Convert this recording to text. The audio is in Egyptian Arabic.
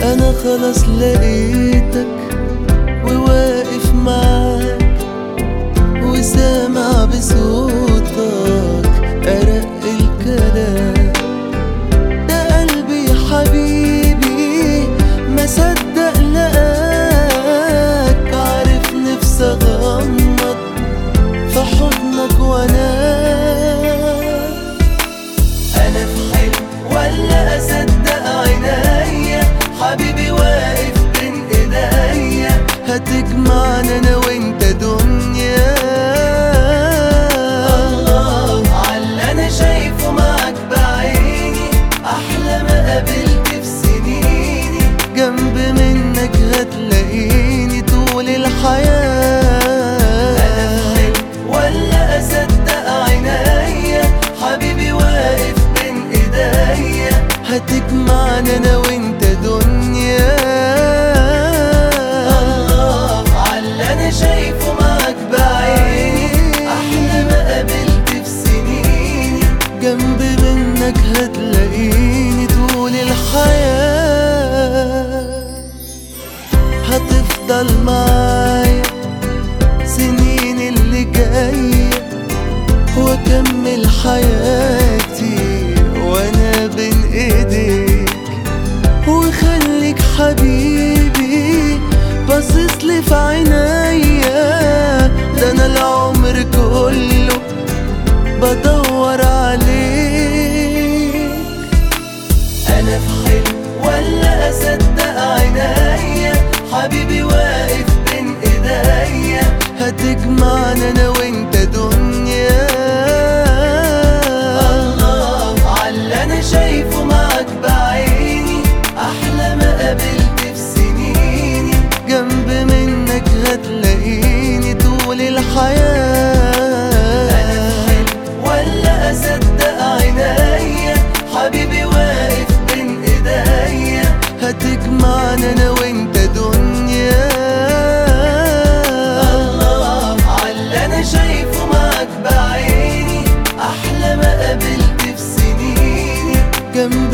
انا خلاص لقيتك وواقف معاك وسامع بصوتك ارق الكلام ده قلبي يا حبيبي ما صدق لقاك عارف نفسي اغمض في حضنك وانام انا في حلم ولا اصدق عينيا حبيبي واقف بين ايديا هتجمعنا انا وانت دنيا الله على انا شايفه معاك بعيني احلى ما قابلت في سنيني جنب منك هتلاقيني طول الحياة انا في حلم ولا اصدق عينيا حبيبي واقف بين ايديا هتجمعنا انا وانت دنيا الله على انا شايفه معاك بعيني احلى ما قابلت في سنيني جنب منك هتلاقيني طول الحياة هتفضل معايا سنين اللي جايه واكمل حياتي وانا بين ايديك وخليك حبيبي باصص لي في عينيا ده انا العمر كله بدور عليك انا في حلم ولا اصدق عينيا حبيبي واقف بين ايديا هتجمعنا انا وانت دنيا الله على انا شايفه معاك بعيني احلى ما قابلت في سنيني جنب منك هتلاقيني طول الحياة انا في حلم ولا اصدق عينيا حبيبي واقف بين ايديا هتجمعنا انا وانت دنيا الله على انا شايفه معاك بعيني احلى ما قابلت في سنيني جنب